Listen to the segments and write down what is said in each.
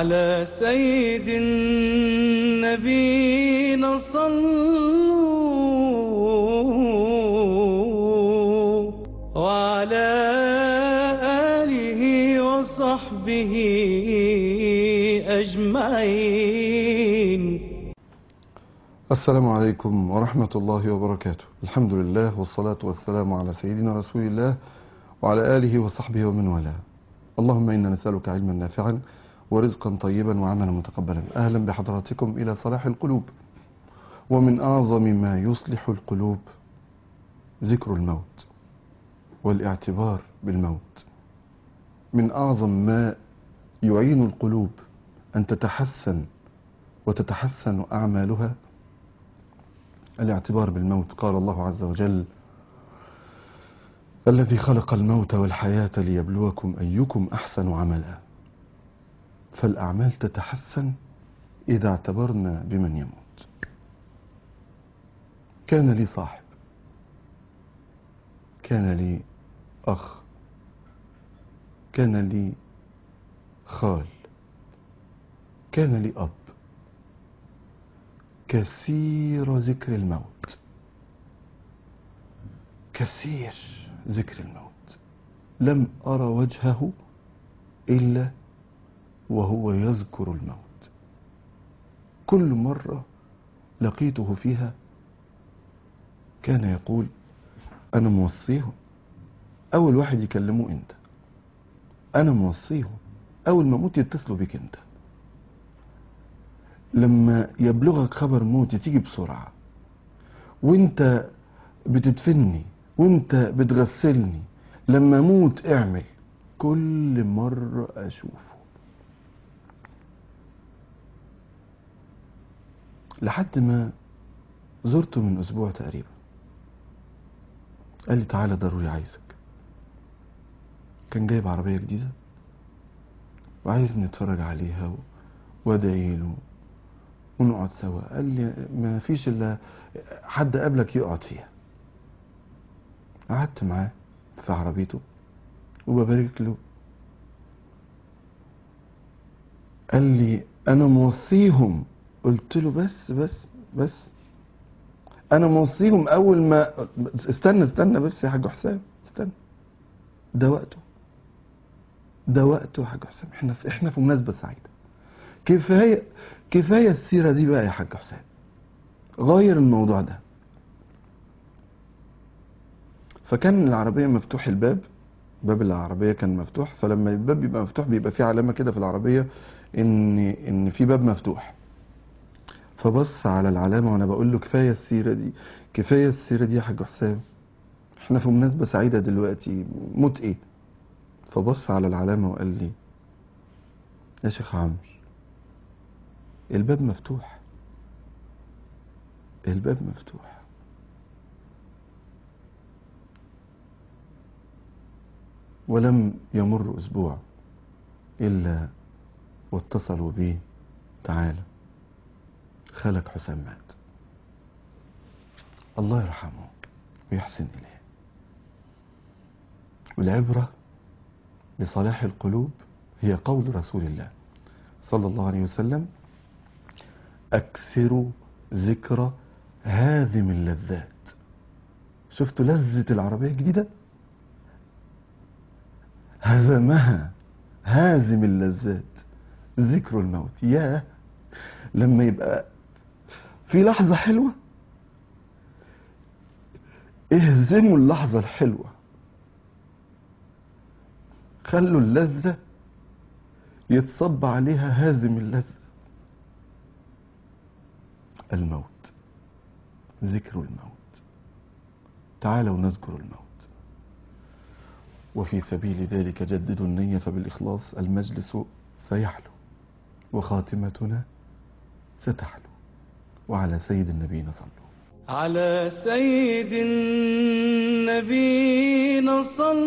على سيد النبينا صلوا وعلى آله وصحبه أجمعين السلام عليكم ورحمة الله وبركاته الحمد لله والصلاة والسلام على سيدنا رسول الله وعلى آله وصحبه ومن والاه اللهم إنا نسألك علما نافعا ورزقا طيبا وعملا متقبلا أهلا بحضراتكم إلى صلاح القلوب ومن أعظم ما يصلح القلوب ذكر الموت والاعتبار بالموت من أعظم ما يعين القلوب أن تتحسن وتتحسن أعمالها الاعتبار بالموت قال الله عز وجل الذي خلق الموت والحياة ليبلوكم أيكم أحسن عملا فالأعمال تتحسن إذا اعتبرنا بمن يموت كان لي صاحب كان لي أخ كان لي خال كان لي أب كثير ذكر الموت كثير ذكر الموت لم أرى وجهه إلا وهو يذكر الموت كل مرة لقيته فيها كان يقول أنا موصيهم أول واحد يكلموه أنت أنا موصيهم أول ما أموت يتصلوا بك أنت لما يبلغك خبر موتي تيجي بسرعة وانت بتدفني وانت بتغسلني لما اموت اعمل كل مرة اشوفه لحد ما زرته من اسبوع تقريبا قال لي تعالى ضروري عايزك كان جايب عربية جديدة وعايز نتفرج عليها و- وادعي له ونقعد سوا قال لي ما فيش الا حد قبلك يقعد فيها قعدت معاه في عربيته وببارك له قال لي انا موصيهم قلت له بس بس بس انا موصيهم اول ما استنى استنى بس يا حاج حسام استنى ده وقته ده وقته يا حاج حسام احنا في احنا في مناسبه سعيده كفايه كفايه السيره دي بقى يا حاج حسام غير الموضوع ده فكان العربيه مفتوح الباب باب العربيه كان مفتوح فلما الباب بيبقى مفتوح بيبقى في علامه كده في العربيه ان ان في باب مفتوح فبص على العلامه وانا بقول له كفايه السيره دي كفايه السيره دي يا حاج حسام احنا في مناسبه سعيده دلوقتي موت ايه فبص على العلامه وقال لي يا شيخ عمرو الباب مفتوح الباب مفتوح ولم يمر اسبوع الا واتصلوا بي تعالى خالك حسام مات الله يرحمه ويحسن اليه والعبره بصلاح القلوب هي قول رسول الله صلى الله عليه وسلم أكثروا ذكر هاذم اللذات شفتوا لذة العربية الجديدة هزمها هازم اللذات ذكر الموت يا لما يبقى في لحظة حلوة اهزموا اللحظة الحلوة خلوا اللذة يتصب عليها هازم اللذة الموت ذكر الموت تعالوا نذكر الموت وفي سبيل ذلك جددوا النية فبالإخلاص المجلس سيحلو وخاتمتنا ستحلو وعلى سيد النبينا صلوا على سيد النبينا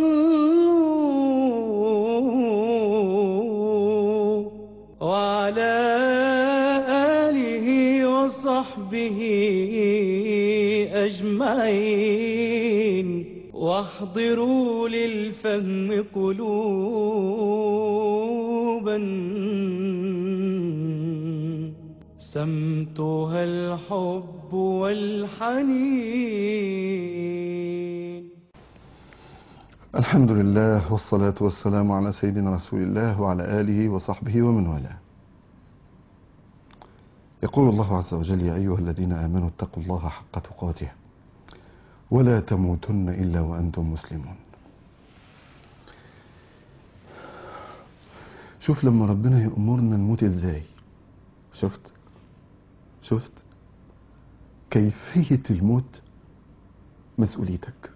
صلوا وعلى آله وصحبه أجمعين واحضروا للفهم قلوبا سمتها الحب والحنين الحمد لله والصلاة والسلام على سيدنا رسول الله وعلى آله وصحبه ومن والاه يقول الله عز وجل يا أيها الذين آمنوا اتقوا الله حق تقاته ولا تموتن إلا وأنتم مسلمون شوف لما ربنا يأمرنا نموت ازاي شفت شفت كيفية الموت مسؤوليتك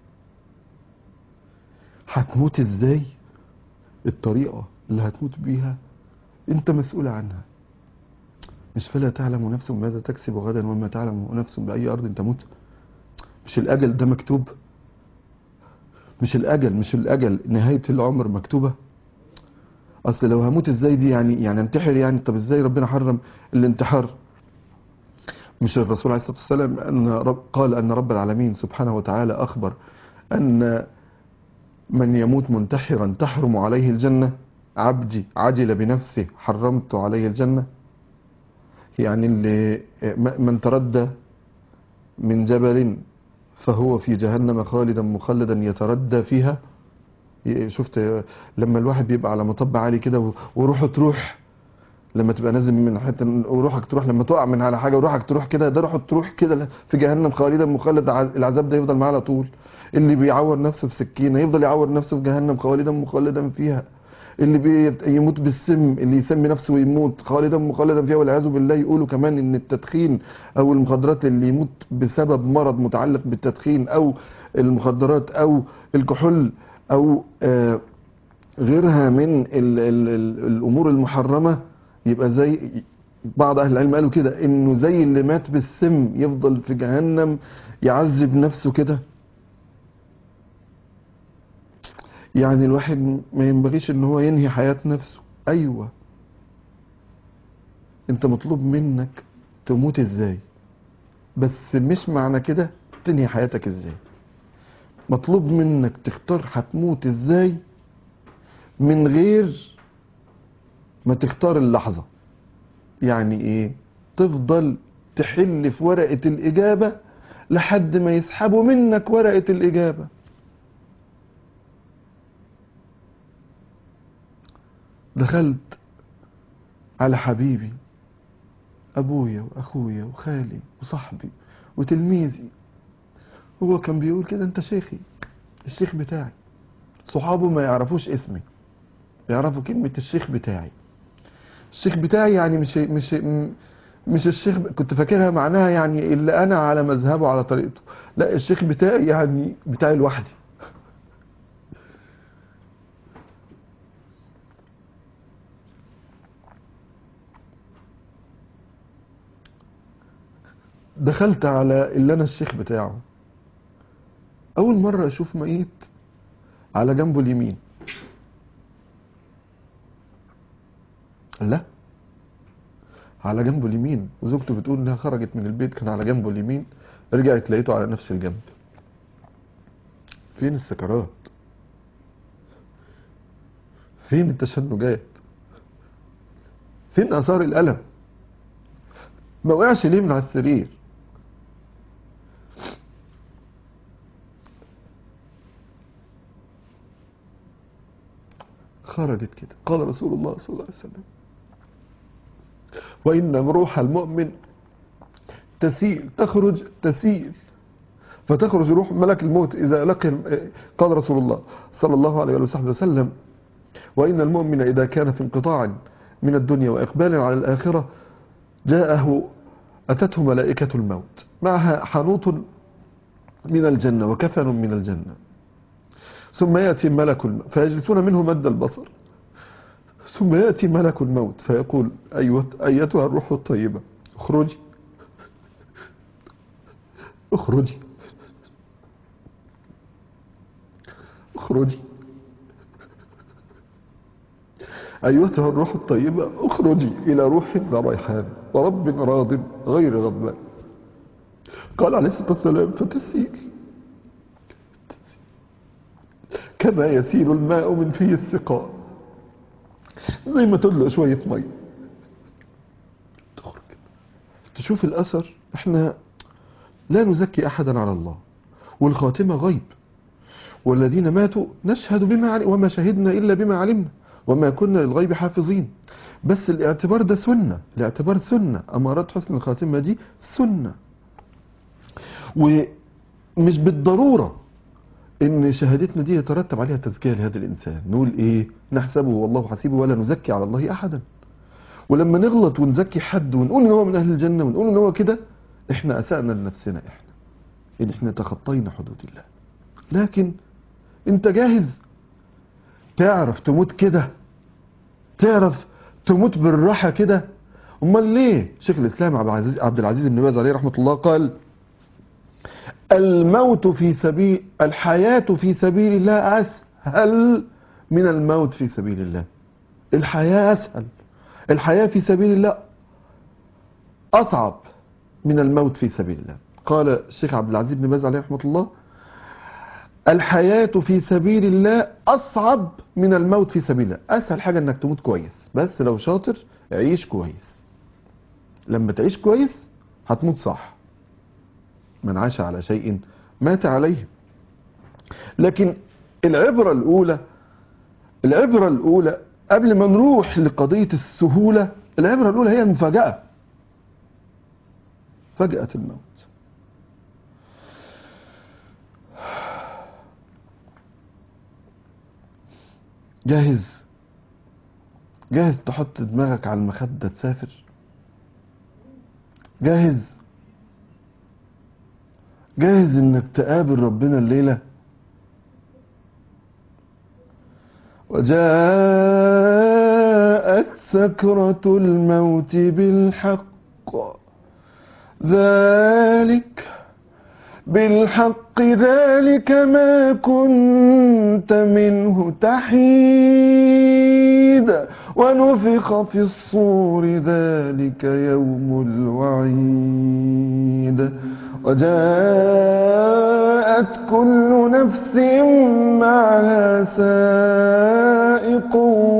هتموت ازاي الطريقة اللي هتموت بيها انت مسؤول عنها مش فلا تعلم نفس ماذا تكسب غدا وما تعلم نفس بأي أرض تموت مش الأجل ده مكتوب مش الأجل مش الأجل نهاية العمر مكتوبة أصل لو هموت ازاي دي يعني يعني انتحر يعني طب ازاي ربنا حرم الانتحار مش الرسول عليه الصلاة والسلام أن رب قال أن رب العالمين سبحانه وتعالى أخبر أن من يموت منتحرا تحرم عليه الجنة عبدي عجل بنفسه حرمت عليه الجنة يعني اللي من تردى من جبل فهو في جهنم خالدا مخلدا يتردى فيها شفت لما الواحد بيبقى على مطب عالي كده وروحه تروح لما تبقى نازل من حته وروحك تروح لما تقع من على حاجه وروحك تروح كده ده روحه تروح كده في جهنم خالدا مخلد العذاب ده يفضل معاه على طول اللي بيعور نفسه بسكينه يفضل يعور نفسه في جهنم خالدا مخلدا فيها اللي بيموت بالسم اللي يسمي نفسه ويموت خالدا مخلدا فيها والعياذ بالله يقولوا كمان ان التدخين او المخدرات اللي يموت بسبب مرض متعلق بالتدخين او المخدرات او الكحول او آه غيرها من ال ال ال الامور المحرمه يبقى زي بعض اهل العلم قالوا كده انه زي اللي مات بالسم يفضل في جهنم يعذب نفسه كده يعني الواحد ما ينبغيش ان هو ينهي حياة نفسه ايوه انت مطلوب منك تموت ازاي بس مش معنى كده تنهي حياتك ازاي مطلوب منك تختار هتموت ازاي من غير ما تختار اللحظة يعني ايه تفضل تحل في ورقة الاجابة لحد ما يسحبوا منك ورقة الاجابة دخلت على حبيبي ابويا واخويا وخالي وصاحبي وتلميذي هو كان بيقول كده انت شيخي الشيخ بتاعي صحابه ما يعرفوش اسمي يعرفوا كلمة الشيخ بتاعي الشيخ بتاعي يعني مش مش مش الشيخ كنت فاكرها معناها يعني اللي انا على مذهبه على طريقته لا الشيخ بتاعي يعني بتاعي لوحدي دخلت على اللي انا الشيخ بتاعه اول مرة اشوف ميت على جنبه اليمين لا على جنبه اليمين وزوجته بتقول انها خرجت من البيت كان على جنبه اليمين رجعت لقيته على نفس الجنب فين السكرات فين التشنجات فين اثار الالم ما وقعش ليه من على السرير خرجت كده قال رسول الله صلى الله عليه وسلم وإن روح المؤمن تسيل تخرج تسيل فتخرج روح ملك الموت إذا لقي قال رسول الله صلى الله عليه وصحبه وسلم وإن المؤمن إذا كان في انقطاع من الدنيا وإقبال على الآخرة جاءه أتته ملائكة الموت معها حنوط من الجنة وكفن من الجنة ثم يأتي ملك الموت فيجلسون منه مد البصر ثم يأتي ملك الموت فيقول أيوة أيتها الروح الطيبة اخرجي اخرجي اخرجي أيتها الروح الطيبة اخرجي إلى روح وريحان ورب راض غير غضبان قال عليه الصلاة والسلام فتسيل كما يسيل الماء من فيه السقاء زي ما تدلق شوية مية تخرج تشوف الأثر احنا لا نزكي أحدا على الله والخاتمة غيب والذين ماتوا نشهد بما علم وما شهدنا إلا بما علمنا وما كنا للغيب حافظين بس الاعتبار ده سنة الاعتبار سنة أمارات حسن الخاتمة دي سنة ومش بالضرورة ان شهادتنا دي يترتب عليها تزكية لهذا الانسان نقول ايه نحسبه والله حسيبه ولا نزكي على الله احدا ولما نغلط ونزكي حد ونقول ان هو من اهل الجنة ونقول ان هو كده احنا اسأنا لنفسنا احنا ان احنا تخطينا حدود الله لكن انت جاهز تعرف تموت كده تعرف تموت بالراحة كده امال ليه شيخ الاسلام عبد العزيز عبد العزيز بن باز عليه رحمة الله قال الموت في سبيل الحياة في سبيل الله أسهل من الموت في سبيل الله الحياة أسهل الحياة في سبيل الله أصعب من الموت في سبيل الله قال الشيخ عبد العزيز بن باز عليه رحمة الله الحياة في سبيل الله أصعب من الموت في سبيل الله أسهل حاجة أنك تموت كويس بس لو شاطر عيش كويس لما تعيش كويس هتموت صح من عاش على شيء مات عليه لكن العبرة الأولى العبرة الأولى قبل ما نروح لقضية السهولة العبرة الأولى هي المفاجأة فجأة الموت جاهز جاهز تحط دماغك على المخدة تسافر جاهز جاهز انك تقابل ربنا الليلة وجاءت سكرة الموت بالحق ذلك بالحق ذلك ما كنت منه تحيد ونفخ في الصور ذلك يوم الوعيد وجاءت كل نفس معها سائق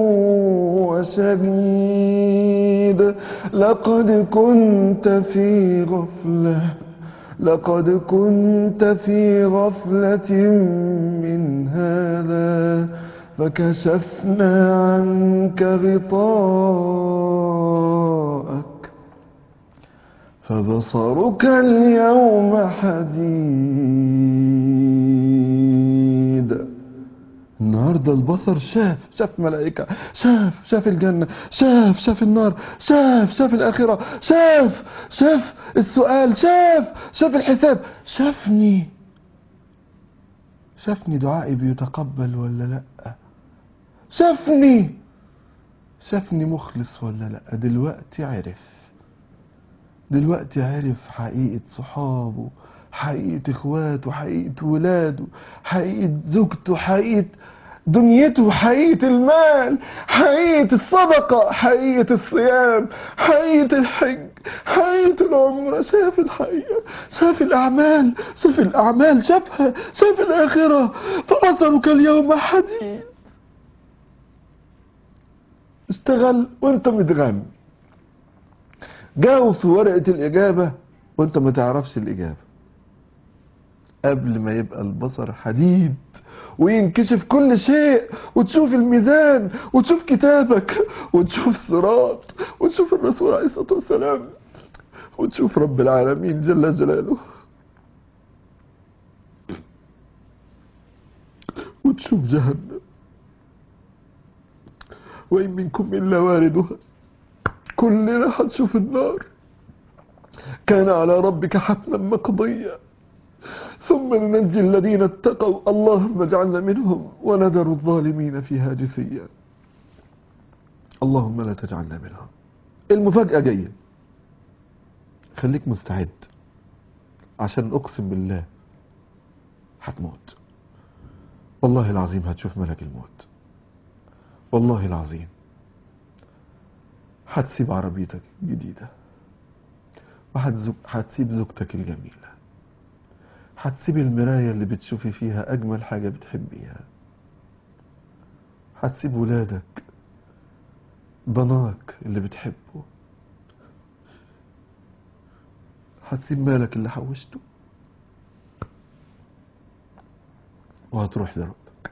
وشهيد لقد كنت في غفلة لقد كنت في غفلة من هذا فكشفنا عنك غطاءك فبصرك اليوم حديد النهاردة البصر شاف شاف ملائكة شاف شاف الجنة شاف شاف النار شاف شاف الآخرة شاف شاف السؤال شاف شاف الحساب شافني شافني دعائي بيتقبل ولا لا شافني شافني مخلص ولا لا دلوقتي عرف دلوقتي عرف حقيقة صحابه حقيقة اخواته حقيقة ولاده حقيقة زوجته حقيقة دنيته حقيقة المال حقيقة الصدقة حقيقة الصيام حقيقة الحج حقيقة العمرة شاف الحقيقة شاف الأعمال شاف الأعمال شافها شاف الآخرة فبصرك اليوم حديد اشتغل وانت متغم جاوب في ورقة الإجابة وانت ما تعرفش الإجابة قبل ما يبقى البصر حديد وينكشف كل شيء وتشوف الميزان وتشوف كتابك وتشوف صراط وتشوف الرسول عليه الصلاة والسلام وتشوف رب العالمين جل جلاله وتشوف جهنم وإن منكم إلا واردها كلنا هنشوف النار كان على ربك حتما مقضيا ثم ننجي الذين اتقوا اللهم اجعلنا منهم ونذر الظالمين فيها جثيا اللهم لا تجعلنا منهم المفاجأة جاية خليك مستعد عشان اقسم بالله هتموت والله العظيم هتشوف ملك الموت والله العظيم هتسيب عربيتك الجديدة وهتسيب زوجتك الجميلة هتسيب المراية اللي بتشوفي فيها أجمل حاجة بتحبيها هتسيب ولادك ضناك اللي بتحبه هتسيب مالك اللي حوشته وهتروح لربك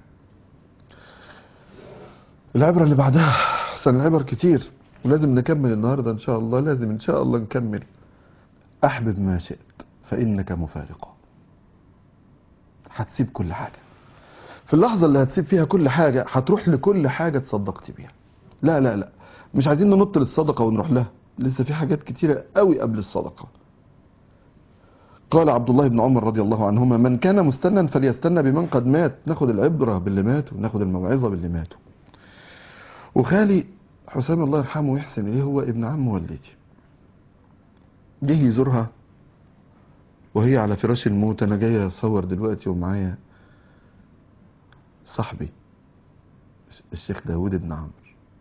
العبرة اللي بعدها عشان العبر كتير ولازم نكمل النهاردة ان شاء الله لازم ان شاء الله نكمل احبب ما شئت فانك مفارقه هتسيب كل حاجة في اللحظة اللي هتسيب فيها كل حاجة هتروح لكل حاجة تصدقت بيها لا لا لا مش عايزين ننط للصدقة ونروح لها لسه في حاجات كتيرة قوي قبل الصدقة قال عبد الله بن عمر رضي الله عنهما من كان مستنا فليستنى بمن قد مات ناخد العبرة باللي ماتوا ناخد الموعظة باللي ماتوا وخالي حسام الله يرحمه ويحسن اليه هو ابن عم والدتي جه يزورها وهي على فراش الموت انا جاي اصور دلوقتي ومعايا صاحبي الشيخ داود بن عمرو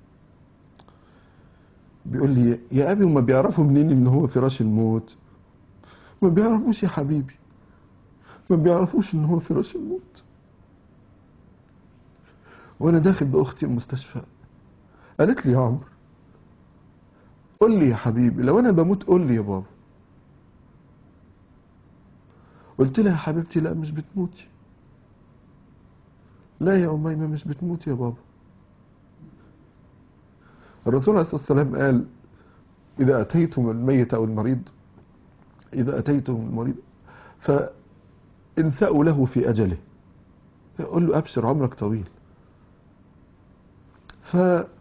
بيقول لي يا ابي هما بيعرفوا منين ان هو فراش الموت ما بيعرفوش يا حبيبي ما بيعرفوش ان هو فراش الموت وانا داخل باختي المستشفى قالت لي يا عمرو قول لي يا حبيبي لو انا بموت قول لي يا بابا قلت لها يا حبيبتي لا مش بتموتي لا يا أميمة مش بتموت يا بابا الرسول عليه الصلاة والسلام قال إذا أتيتم الميت أو المريض إذا أتيتم المريض فانسأوا له في أجله قل له أبشر عمرك طويل ف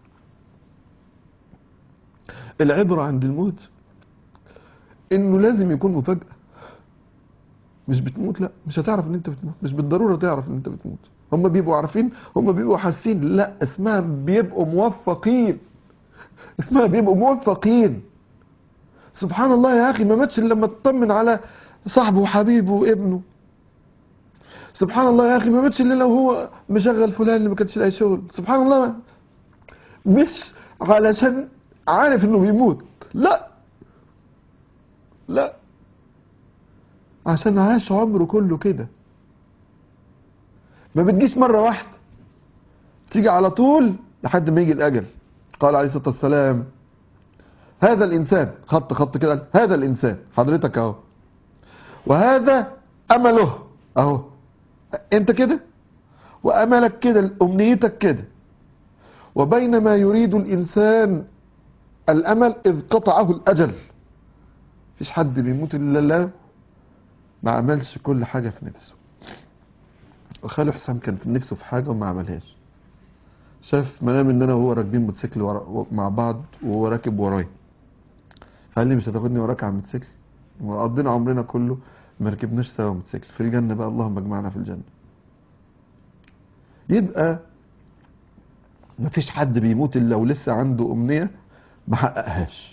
العبرة عند الموت إنه لازم يكون مفاجأة مش بتموت لا مش هتعرف ان انت بتموت مش بالضروره تعرف ان انت بتموت هم بيبقوا عارفين هم بيبقوا حاسين لا اسمها بيبقوا موفقين اسمها بيبقوا موفقين سبحان الله يا اخي ما ماتش الا لما تطمن على صاحبه وحبيبه وابنه سبحان الله يا اخي ما ماتش الا لو هو مشغل فلان اللي ما كانش لاقي شغل سبحان الله مش علشان عارف انه بيموت لا لا عشان عاش عمره كله كده ما بتجيش مرة واحدة تيجي على طول لحد ما يجي الأجل قال عليه الصلاة والسلام هذا الإنسان خط خط كده هذا الإنسان حضرتك أهو وهذا أمله أهو أنت كده وأملك كده أمنيتك كده وبينما يريد الإنسان الأمل إذ قطعه الأجل مفيش حد بيموت إلا الله ما عملش كل حاجة في نفسه وخاله حسام كان في نفسه في حاجة وما عملهاش شاف منام ان انا وهو راكبين موتوسيكل ورا مع بعض وهو راكب ورايا قال لي مش هتاخدني وراك على الموتوسيكل وقضينا عمرنا كله ما ركبناش سوا موتوسيكل في الجنة بقى اللهم اجمعنا في الجنة يبقى مفيش حد بيموت الا ولسه عنده امنية ما حققهاش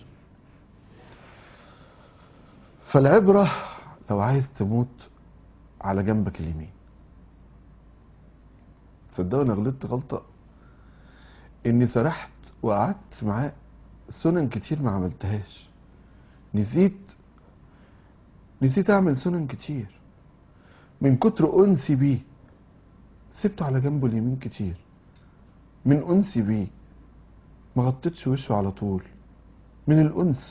فالعبرة لو عايز تموت على جنبك اليمين صدقوا انا غلطت غلطة اني سرحت وقعدت معاه سنن كتير ما عملتهاش نسيت نسيت اعمل سنن كتير من كتر انسي بيه سبته على جنبه اليمين كتير من انسي بيه ما غطيتش وشه على طول من الانس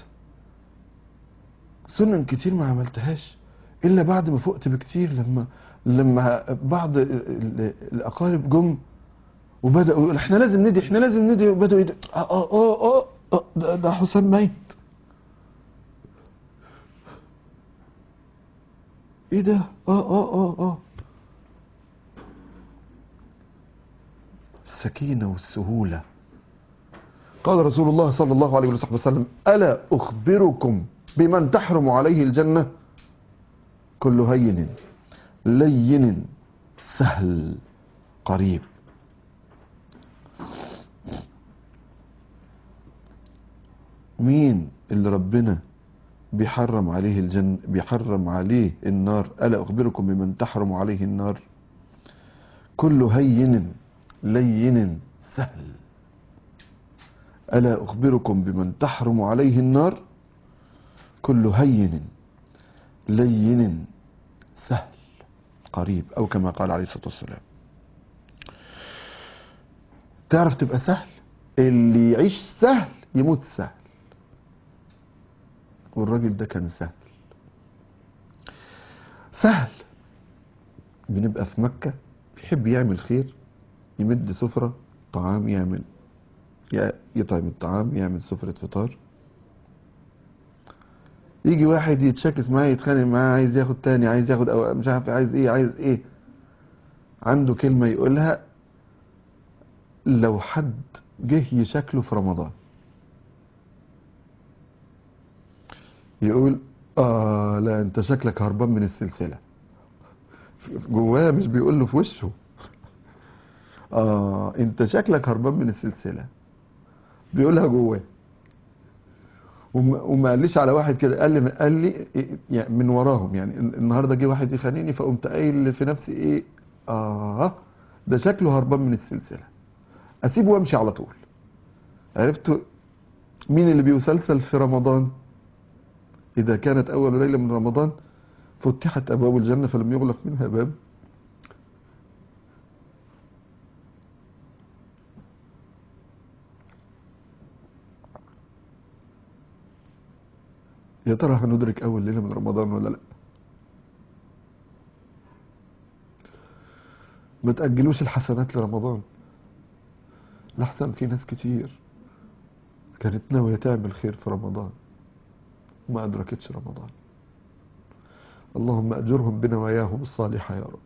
سنن كتير ما عملتهاش الا بعد ما فقت بكتير لما لما بعض ال- ال- الاقارب جم وبداوا يقول احنا لازم ندي احنا لازم ندي وبداوا يدي اه اه اه, آه, آه ده, ده حسام ميت ايه ده اه اه اه اه السكينة والسهولة قال رسول الله صلى الله عليه وصحبه وسلم ألا أخبركم بمن تحرم عليه الجنة كل هين لين سهل قريب مين اللي ربنا بيحرم عليه الجنة بيحرم عليه النار ألا أخبركم بمن تحرم عليه النار كل هين لين سهل ألا أخبركم بمن تحرم عليه النار كل هين لين سهل قريب أو كما قال عليه الصلاة والسلام تعرف تبقى سهل اللي يعيش سهل يموت سهل والراجل ده كان سهل سهل بنبقى في مكة بيحب يعمل خير يمد سفرة طعام يعمل ي- يطعم الطعام يعمل سفرة فطار يجي واحد يتشاكس معاه يتخانق معاه عايز ياخد تاني عايز ياخد أو مش عارف عايز ايه عايز ايه عنده كلمة يقولها لو حد جه يشكله في رمضان يقول اه لا انت شكلك هربان من السلسلة جواه مش بيقول له في وشه اه انت شكلك هربان من السلسلة بيقولها جواه وما وما قاليش على واحد كده قال لي قال لي إيه- يعني من وراهم يعني النهارده جه واحد يخانقني فقمت قايل في نفسي ايه اه ده شكله هربان من السلسله اسيبه وامشي على طول عرفت مين اللي بيسلسل في رمضان اذا كانت اول ليله من رمضان فتحت ابواب الجنه فلم يغلق منها باب يا ترى هندرك اول ليله من رمضان ولا لا ما تاجلوش الحسنات لرمضان لحسن في ناس كتير كانت ناويه تعمل خير في رمضان وما ادركتش رمضان اللهم اجرهم بنواياهم الصالحه يا رب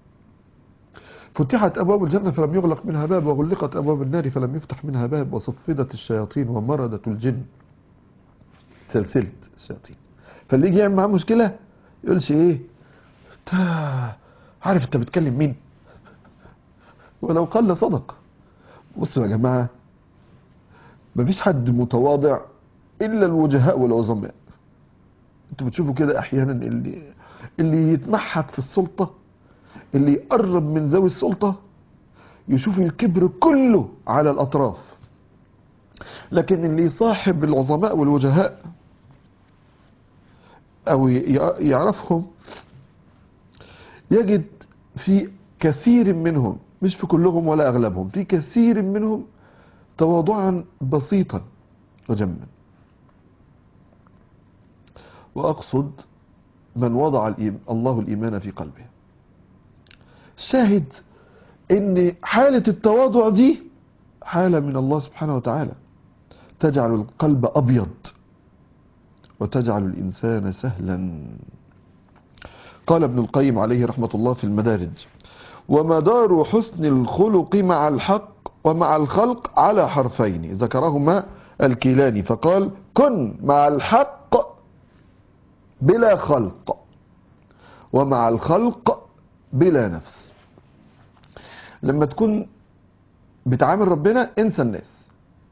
فتحت ابواب الجنه فلم يغلق منها باب وغلقت ابواب النار فلم يفتح منها باب وصفدت الشياطين ومردت الجن سلسلة الشياطين فاللي يجي يعمل معاه مشكلة يقولش ايه تا عارف انت بتكلم مين ولو قل صدق بصوا يا جماعة مفيش حد متواضع الا الوجهاء والعظماء انتوا بتشوفوا كده احيانا اللي اللي يتمحك في السلطة اللي يقرب من ذوي السلطة يشوف الكبر كله على الاطراف لكن اللي يصاحب العظماء والوجهاء او ي- يعرفهم يجد في كثير منهم مش في كلهم ولا اغلبهم في كثير منهم تواضعا بسيطا وجما واقصد من وضع الإيم- الله الايمان في قلبه شاهد ان حالة التواضع دي حالة من الله سبحانه وتعالى تجعل القلب أبيض وتجعل الإنسان سهلا قال ابن القيم عليه رحمة الله في المدارج ومدار حسن الخلق مع الحق ومع الخلق على حرفين ذكرهما الكيلاني فقال كن مع الحق بلا خلق ومع الخلق بلا نفس لما تكون بتعامل ربنا انسى الناس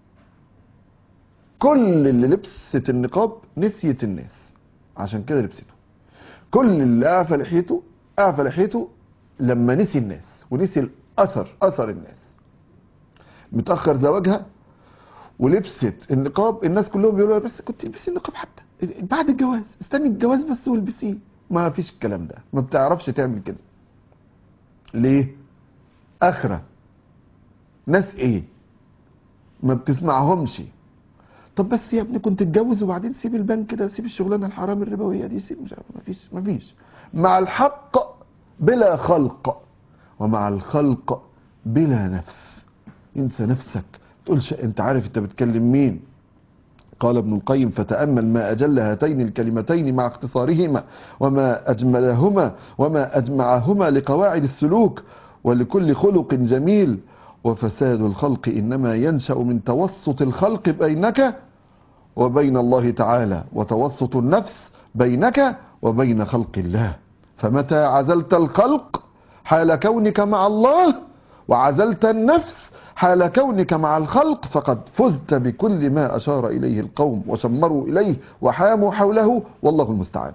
كل اللي لبست النقاب نسيت الناس عشان كده لبسته كل اللي اعفى لحيته اعفى لحيته لما نسي الناس ونسي الاثر اثر الناس متاخر زواجها ولبست النقاب الناس كلهم بيقولوا لها بس كنت البسي النقاب حتى بعد الجواز استني الجواز بس والبسيه ما فيش الكلام ده ما بتعرفش تعمل كده ليه اخره ناس ايه ما بتسمعهمش طب بس يا ابني كنت اتجوز وبعدين سيب البنك كده سيب الشغلانه الحرام الربويه دي سيب مش عارف مفيش مفيش مع الحق بلا خلق ومع الخلق بلا نفس انسى نفسك تقولش انت عارف انت بتكلم مين قال ابن القيم فتأمل ما أجل هاتين الكلمتين مع اختصارهما وما أجملهما وما أجمعهما لقواعد السلوك ولكل خلق جميل وفساد الخلق إنما ينشأ من توسط الخلق بينك وبين الله تعالى وتوسط النفس بينك وبين خلق الله فمتى عزلت الخلق حال كونك مع الله وعزلت النفس حال كونك مع الخلق فقد فزت بكل ما أشار إليه القوم وشمروا إليه وحاموا حوله والله المستعان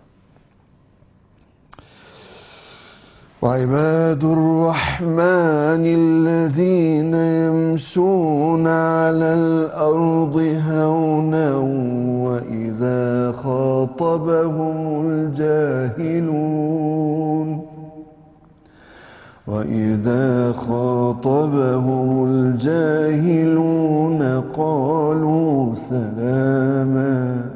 وعباد الرحمن الذين يمشون على الأرض هونا وإذا خاطبهم الجاهلون وإذا خاطبهم الجاهلون قالوا سلاما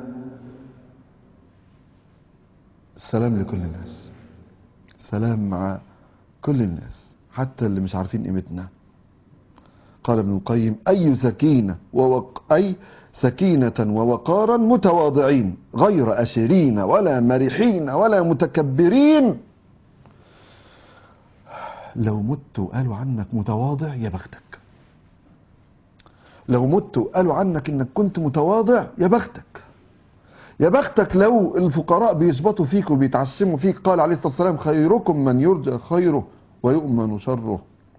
سلام لكل الناس سلام مع كل الناس حتى اللي مش عارفين قيمتنا قال ابن القيم أي سكينة ووق... أي سكينة ووقارا متواضعين غير أشرين ولا مرحين ولا متكبرين لو مت قالوا عنك متواضع يا بختك لو مت قالوا عنك انك كنت متواضع يا بختك يا بختك لو الفقراء بيشبطوا فيك وبيتعشموا فيك قال عليه الصلاة والسلام خيركم من يرجى خيره ويؤمن شره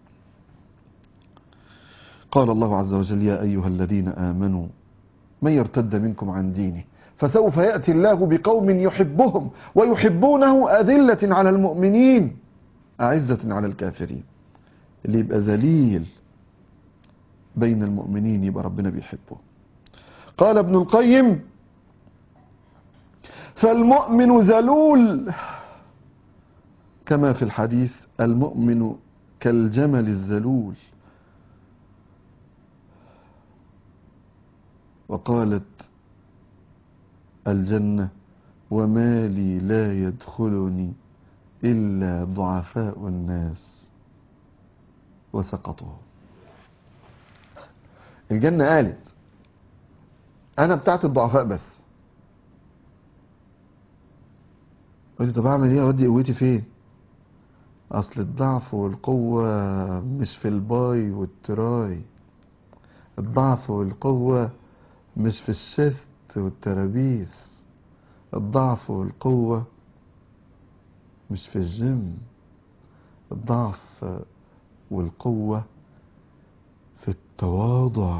قال الله عز وجل يا أيها الذين آمنوا من يرتد منكم عن دينه فسوف يأتي الله بقوم يحبهم ويحبونه أذلة على المؤمنين أعزة على الكافرين اللي يبقى ذليل بين المؤمنين يبقى ربنا بيحبه قال ابن القيم فالمؤمن ذلول كما في الحديث المؤمن كالجمل الذلول وقالت الجنة وما لي لا يدخلني إلا ضعفاء الناس وسقطهم الجنة قالت أنا بتاعت الضعفاء بس قلت طب أعمل إيه أودي قوتي فين أصل الضعف والقوة مش في الباي والتراي الضعف والقوة مش في الشست والترابيس الضعف والقوة مش في الجيم الضعف والقوة في التواضع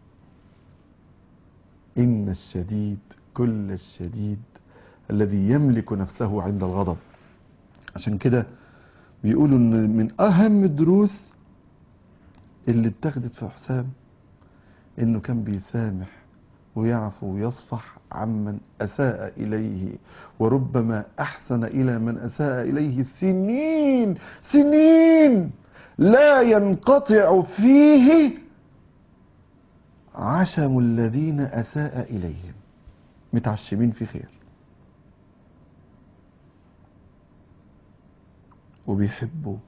إن الشديد كل الشديد الذي يملك نفسه عند الغضب عشان كده بيقولوا ان من اهم الدروس اللي اتخذت في حسام انه كان بيسامح ويعفو ويصفح عمن اساء اليه وربما احسن الى من اساء اليه سنين سنين لا ينقطع فيه عشم الذين اساء اليهم متعشمين في خير وبيحبوا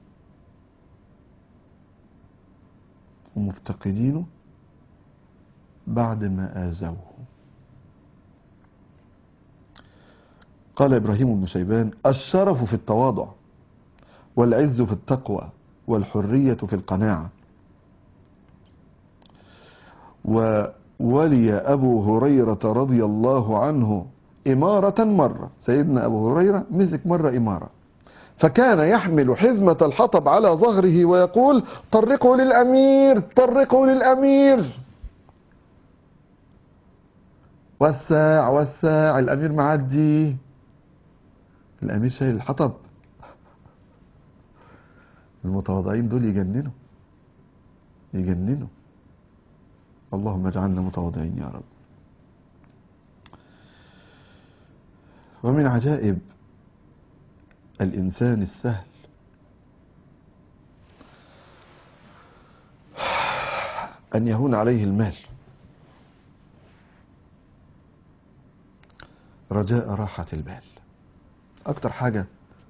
ومفتقدينه بعد ما آذوه قال إبراهيم بن شيبان الشرف في التواضع والعز في التقوى والحرية في القناعة وولي أبو هريرة رضي الله عنه إمارة مرة سيدنا أبو هريرة مسك مرة إمارة فكان يحمل حزمة الحطب على ظهره ويقول طرقوا للأمير طرقوا للأمير وسع وسع الأمير معدي الأمير شايل الحطب المتواضعين دول يجننوا يجننوا اللهم اجعلنا متواضعين يا رب ومن عجائب الإنسان السهل أن يهون عليه المال رجاء راحة البال أكتر حاجة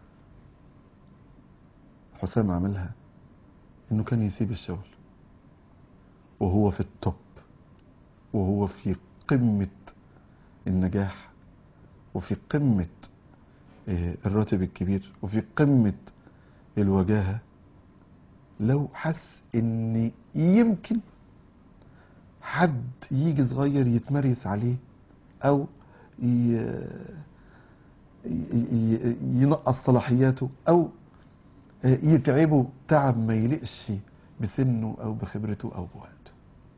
حسام عملها إنه كان يسيب الشغل وهو في التوب وهو في قمة النجاح وفي قمة الراتب الكبير وفي قمة الوجاهة لو حس ان يمكن حد يجي صغير يتمريس عليه او ينقص صلاحياته او يتعبه تعب ما يلقش بسنه او بخبرته او بوقته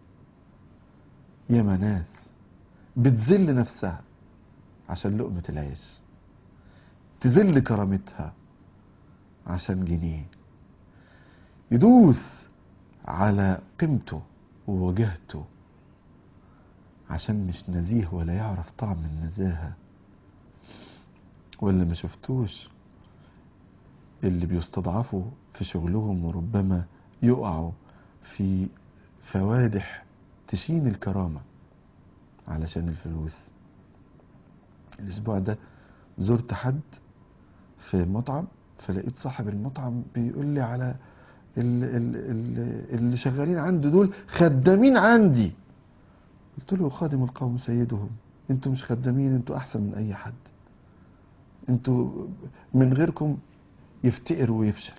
ياما ناس بتذل نفسها عشان لقمة العيش تذل كرامتها عشان جنيه يدوس على قيمته ووجهته عشان مش نزيه ولا يعرف طعم النزاهة ولا ما شفتوش اللي بيستضعفوا في شغلهم وربما يقعوا في فوادح تشين الكرامة علشان الفلوس الأسبوع ده زرت حد في مطعم فلقيت صاحب المطعم بيقول لي على ال- ال- ال- اللي شغالين عنده دول خدامين عندي قلت له خادم القوم سيدهم انتوا مش خدامين انتوا احسن من اي حد انتوا من غيركم يفتقر ويفشل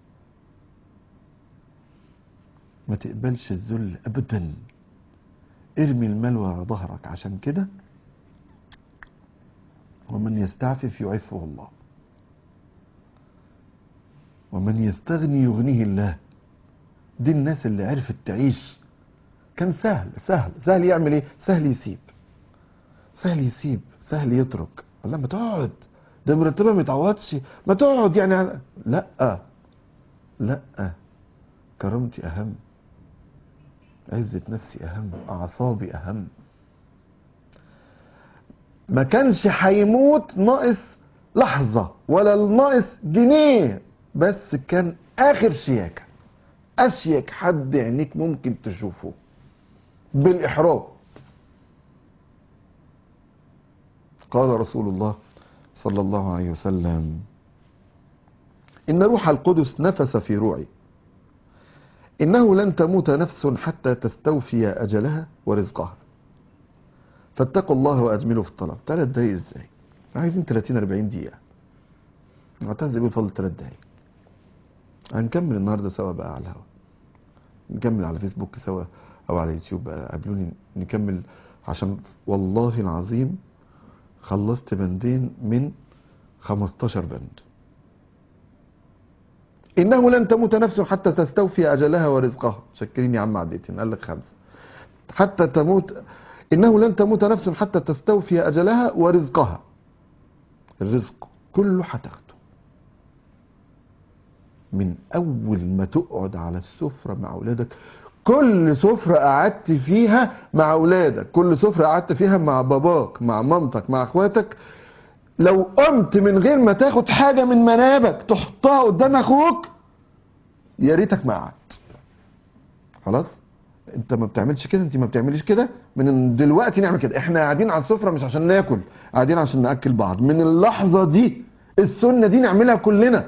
ما تقبلش الذل ابدا ارمي المال ورا ظهرك عشان كده ومن يستعفف يعفه الله ومن يستغني يغنيه الله دي الناس اللي عرفت تعيش كان سهل سهل سهل يعمل ايه سهل يسيب سهل يسيب سهل يترك ولا ما تقعد ده مرتبه ما يتعوضش ما تقعد يعني على- لا لا كرامتي اهم عزة نفسي اهم اعصابي اهم ما كانش هيموت ناقص لحظة ولا ناقص جنيه بس كان اخر شياكة اشيك حد عينيك ممكن تشوفه بالاحراج قال رسول الله صلى الله عليه وسلم ان روح القدس نفس في روعي انه لن تموت نفس حتى تستوفي اجلها ورزقها فاتقوا الله واجملوا في الطلب ثلاث دقايق ازاي عايزين 30 40 دقيقه معتز بيه فضل ثلاث دقايق هنكمل النهارده سوا بقى على الهوا نكمل على فيسبوك سوا او على يوتيوب بقى قابلوني نكمل عشان والله العظيم خلصت بندين من 15 بند انه لن تموت نفس حتى تستوفي اجلها ورزقها شكرين يا عم عديتين قال لك خمسه حتى تموت انه لن تموت نفس حتى تستوفي اجلها ورزقها الرزق كله هتاخده من اول ما تقعد على السفره مع اولادك كل سفره قعدت فيها مع اولادك كل سفره قعدت فيها مع باباك مع مامتك مع اخواتك لو قمت من غير ما تاخد حاجه من منابك تحطها قدام اخوك يا ريتك ما قعدت خلاص انت ما بتعملش كده انت ما بتعمليش كده من دلوقتي نعمل كده احنا قاعدين على السفره مش عشان ناكل قاعدين عشان ناكل بعض من اللحظه دي السنه دي نعملها كلنا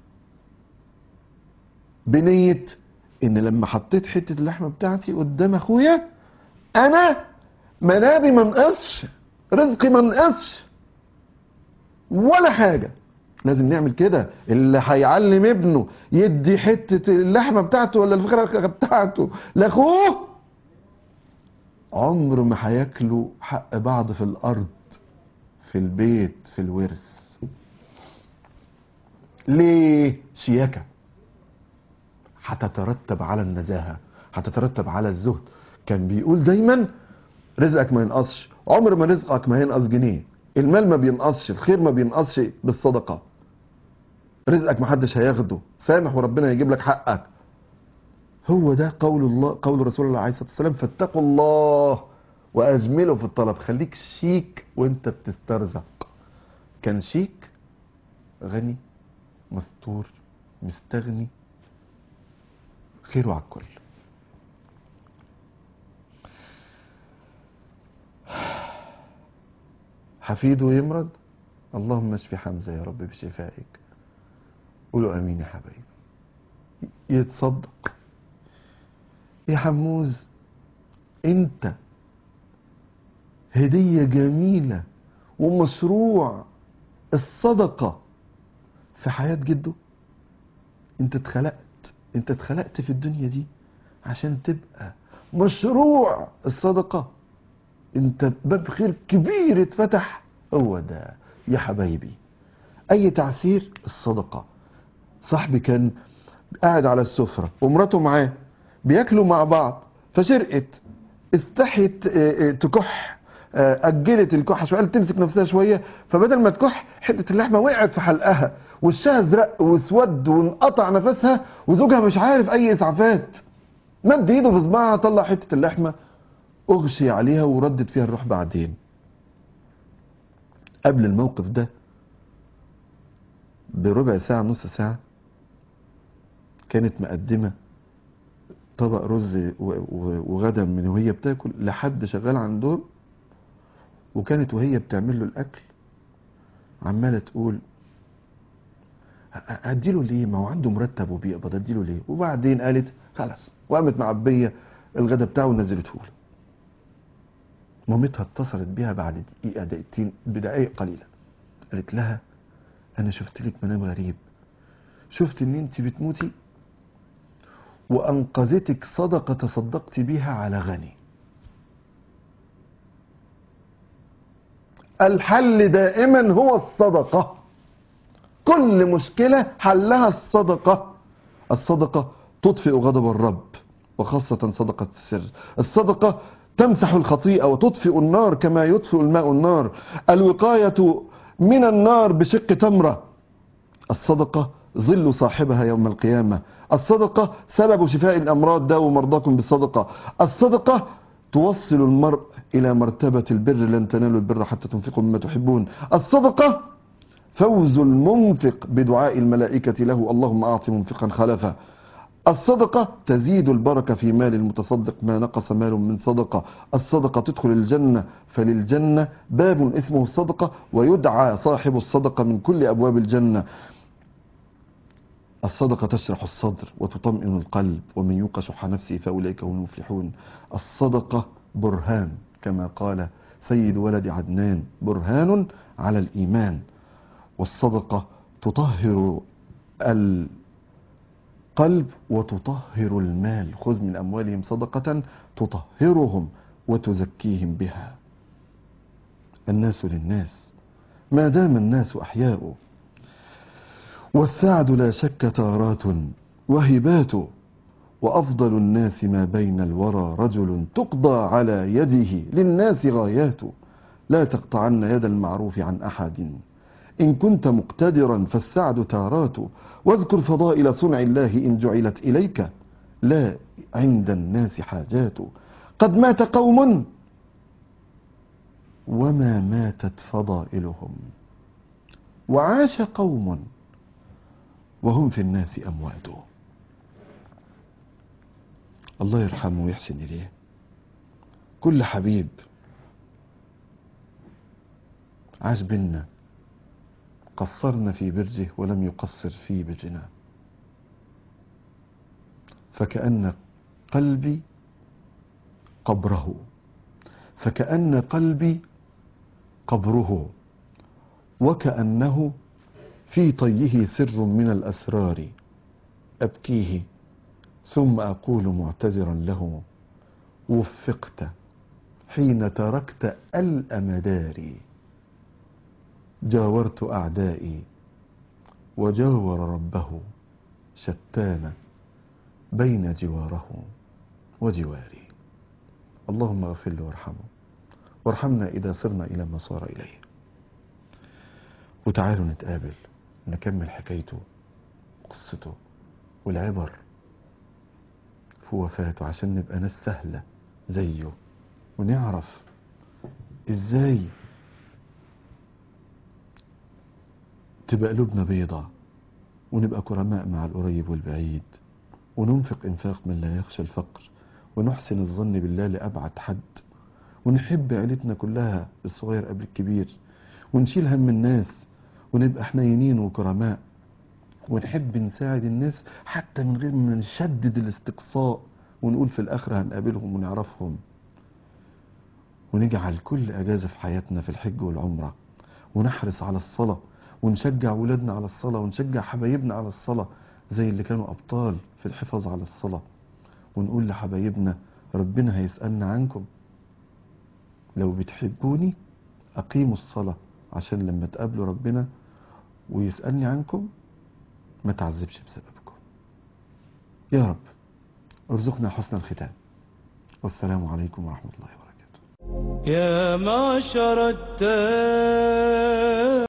بنيه ان لما حطيت حته اللحمه بتاعتي قدام اخويا انا منابي ما نقصش رزقي ما نقصش ولا حاجه لازم نعمل كده اللي هيعلم ابنه يدي حته اللحمه بتاعته ولا الفخره بتاعته لاخوه عمر ما هياكلوا حق بعض في الارض في البيت في الورث ليه شياكه هتترتب على النزاهه هتترتب على الزهد كان بيقول دايما رزقك ما ينقصش عمر ما رزقك ما ينقص جنيه المال ما بينقصش الخير ما بينقصش بالصدقه رزقك ما حدش هياخده سامح وربنا يجيب لك حقك هو ده قول الله قول رسول الله عليه الصلاه والسلام فاتقوا الله واجملوا في الطلب خليك شيك وانت بتسترزق كان شيك غني مستور مستغني خيره على الكل حفيده يمرض اللهم اشفي حمزه يا رب بشفائك قولوا امين يا حبايبي يتصدق يا حموز انت هديه جميله ومشروع الصدقه في حياه جده انت اتخلقت انت اتخلقت في الدنيا دي عشان تبقى مشروع الصدقه انت باب خير كبير اتفتح هو ده يا حبايبي اي تعسير الصدقه صاحبي كان قاعد على السفره ومراته معاه بياكلوا مع بعض فشرقت استحيت اه، اه، تكح اه، اجلت الكحه شويه قالت تمسك نفسها شويه فبدل ما تكح حته اللحمه وقعت في حلقها وشها ازرق واسود وانقطع نفسها وزوجها مش عارف اي اسعافات مد ايده في صباعها طلع حته اللحمه اغشي عليها وردت فيها الروح بعدين قبل الموقف ده بربع ساعة نص ساعة كانت مقدمة طبق رز و- و- وغدا من وهي بتاكل لحد شغال عندهم وكانت وهي بتعمل له الاكل عماله تقول ه- اديله ليه ما هو عنده مرتب وبيقبض اديله ليه وبعدين قالت خلاص وقامت معبيه الغدا بتاعه ونزلته له مامتها اتصلت بيها بعد دقيقه دقيقتين بدقائق قليله قالت لها انا شفت لك منام غريب شفت ان انت بتموتي وانقذتك صدقه تصدقت بيها على غني الحل دائما هو الصدقه كل مشكله حلها الصدقه الصدقه تطفئ غضب الرب وخاصه صدقه السر الصدقه تمسح الخطيئه وتطفئ النار كما يطفئ الماء النار الوقايه من النار بشق تمره الصدقة ظل صاحبها يوم القيامة الصدقة سبب شفاء الأمراض داووا مرضاكم بالصدقة الصدقة توصل المرء إلى مرتبة البر لن تنالوا البر حتى تنفقوا مما تحبون الصدقة فوز المنفق بدعاء الملائكة له اللهم أعط منفقا خلفا الصدقة تزيد البركة في مال المتصدق ما نقص مال من صدقة الصدقة تدخل الجنة فللجنة باب اسمه الصدقة ويدعى صاحب الصدقة من كل أبواب الجنة الصدقة تشرح الصدر وتطمئن القلب ومن يوق شح نفسه فأولئك هم المفلحون الصدقة برهان كما قال سيد ولد عدنان برهان على الإيمان والصدقة تطهر القلب وتطهر المال خذ من أموالهم صدقة تطهرهم وتزكيهم بها الناس للناس ما دام الناس أحياء والسعد لا شك تارات وهبات وأفضل الناس ما بين الورى رجل تقضى على يده للناس غايات لا تقطعن يد المعروف عن أحد إن كنت مقتدرا فالسعد تارات واذكر فضائل صنع الله إن جعلت إليك لا عند الناس حاجات قد مات قوم وما ماتت فضائلهم وعاش قوم وهم في الناس أموات الله يرحمه ويحسن إليه كل حبيب عاش بينا قصرنا في برجه ولم يقصر في برنا فكأن قلبي قبره فكأن قلبي قبره وكأنه في طيه سر من الأسرار أبكيه ثم أقول معتذرا له وفقت حين تركت الأمدار جاورت أعدائي وجاور ربه شتان بين جواره وجواري اللهم اغفر له وارحمه وارحمنا إذا صرنا إلى ما صار إليه وتعالوا نتقابل نكمل حكايته قصته والعبر في وفاته عشان نبقى ناس سهلة زيه ونعرف ازاي تبقى قلوبنا بيضة ونبقى كرماء مع القريب والبعيد وننفق انفاق من لا يخشى الفقر ونحسن الظن بالله لأبعد حد ونحب عيلتنا كلها الصغير قبل الكبير ونشيل هم الناس ونبقى حنينين وكرماء ونحب نساعد الناس حتى من غير ما نشدد الاستقصاء ونقول في الآخرة هنقابلهم ونعرفهم ونجعل كل أجازة في حياتنا في الحج والعمرة ونحرص على الصلاة ونشجع ولادنا على الصلاة ونشجع حبايبنا على الصلاة زي اللي كانوا أبطال في الحفاظ على الصلاة ونقول لحبايبنا ربنا هيسألنا عنكم لو بتحبوني أقيموا الصلاة عشان لما تقابلوا ربنا ويسألني عنكم ما تعذبش بسببكم يا رب ارزقنا حسن الختام والسلام عليكم ورحمة الله وبركاته يا معشر التائبين